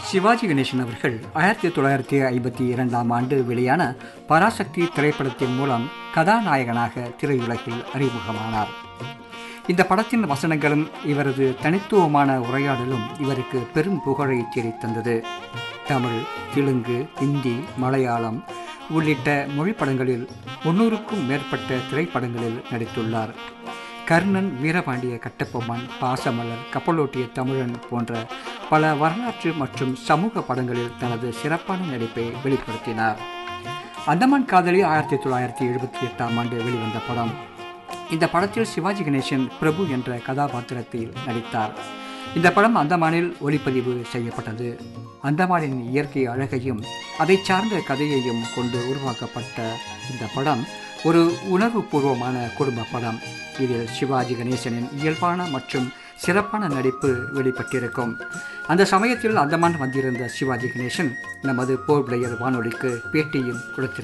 சிவாஜி கணேசன் அவர்கள் ஆயிரத்தி தொள்ளாயிரத்தி ஐம்பத்தி இரண்டாம் ஆண்டு வெளியான பராசக்தி திரைப்படத்தின் மூலம் கதாநாயகனாக திரையுலகில் அறிமுகமானார் இந்த படத்தின் வசனங்களும் இவரது தனித்துவமான உரையாடலும் இவருக்கு பெரும் புகழை தேடித் தந்தது தமிழ் தெலுங்கு ஹிந்தி மலையாளம் உள்ளிட்ட மொழி படங்களில் முன்னூறுக்கும் மேற்பட்ட திரைப்படங்களில் நடித்துள்ளார் கர்ணன் வீரபாண்டிய கட்டபொம்மன் பாசமலர் கப்பலோட்டிய தமிழன் போன்ற பல வரலாற்று மற்றும் சமூக படங்களில் தனது சிறப்பான நடிப்பை வெளிப்படுத்தினார் அந்தமான் காதலி ஆயிரத்தி தொள்ளாயிரத்தி எழுபத்தி எட்டாம் ஆண்டு வெளிவந்த படம் இந்த படத்தில் சிவாஜி கணேசன் பிரபு என்ற கதாபாத்திரத்தில் நடித்தார் இந்த படம் அந்தமானில் ஒளிப்பதிவு செய்யப்பட்டது அந்தமானின் இயற்கை அழகையும் அதை சார்ந்த கதையையும் கொண்டு உருவாக்கப்பட்ட இந்த படம் ஒரு உணர்வுபூர்வமான குடும்ப படம் இதில் சிவாஜி கணேசனின் இயல்பான மற்றும் சிறப்பான நடிப்பு வெளிப்பட்டிருக்கும் அந்த சமயத்தில் அந்தமான் வந்திருந்த சிவாஜி கணேசன் நமது போர் பிளேயர் வானொலிக்கு பேட்டியும் கொடுத்திருந்தார்